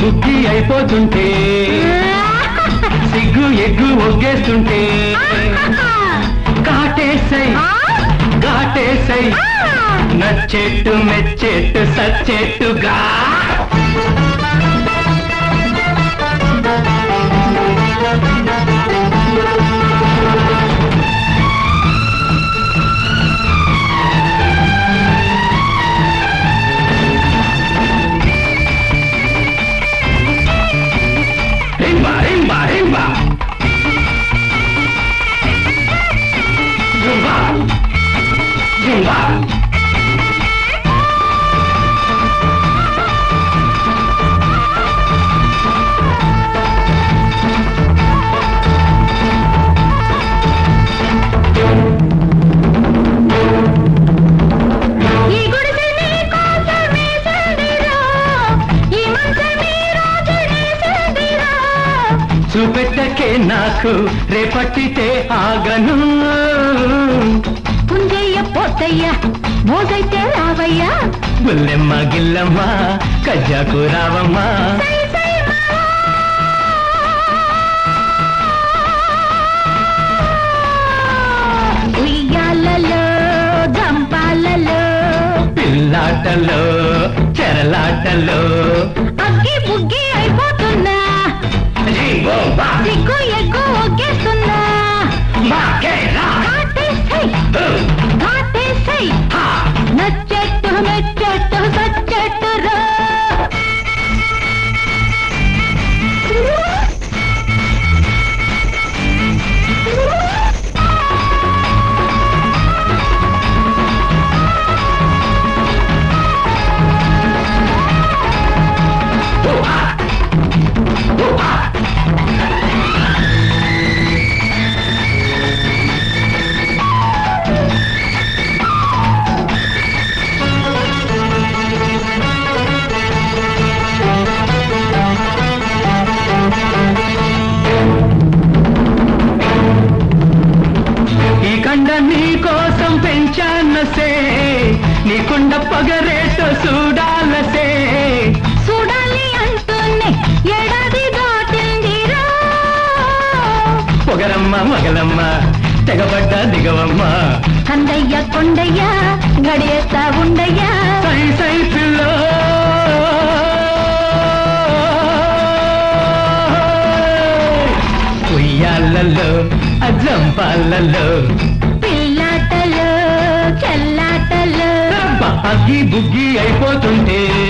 బుక్కి అయిపోతుంటే సిగ్గు ఎగ్గు ఒగ్గేస్తుంటే కాటేసై కాటేసై నచ్చెట్టు మెచ్చెట్టు సచ్చెట్టుగా రింబా రింబా రింబా జుంబా జుంబా ఈ గుడిసె నీ కోసమే సందిరా ఈ మంచం నీ రాజునే సందిరా చూపెట్టకే నాకు రేపట్టితే ఆగను పుంజయ్య పోతయ్య మోజైతే రావయ్యా బుల్లెమ్మ గిల్లమ్మ కజ్జాకు రావమ్మ సై సై మావా. ఉయ్యాలలో జంపాలలో పిల్లాటలో చెరలాటలో అగ్గి బుగ్గి అయిపోతున్నా జీవో బా సిగ్గు ఎగ్గు ఒగ్గేస్తున్నా బాకేరా కాటేసై కాటేసై హా నచ్చెట్టు మెచ్చెట్టు సచ్చెట్టు రా ఈ కండ నీ కోసం పెంచానసే నీ కుండ పగరేటో చూడాలసే చూడాలి అంటూనే ఏడాది దాటిందిరా పొగరమ్మ మగలమ్మ తెగబడ్డ దిగవమ్మ కందయ్య కొండయ్య గడియేస్తా ఉండయ్యా సై సై పిల్లో ఉయ్యాలలో అజంపాలలో పిల్లాటలు చెల్లాటలు అగ్గి బుగ్గి అయిపోతుంటే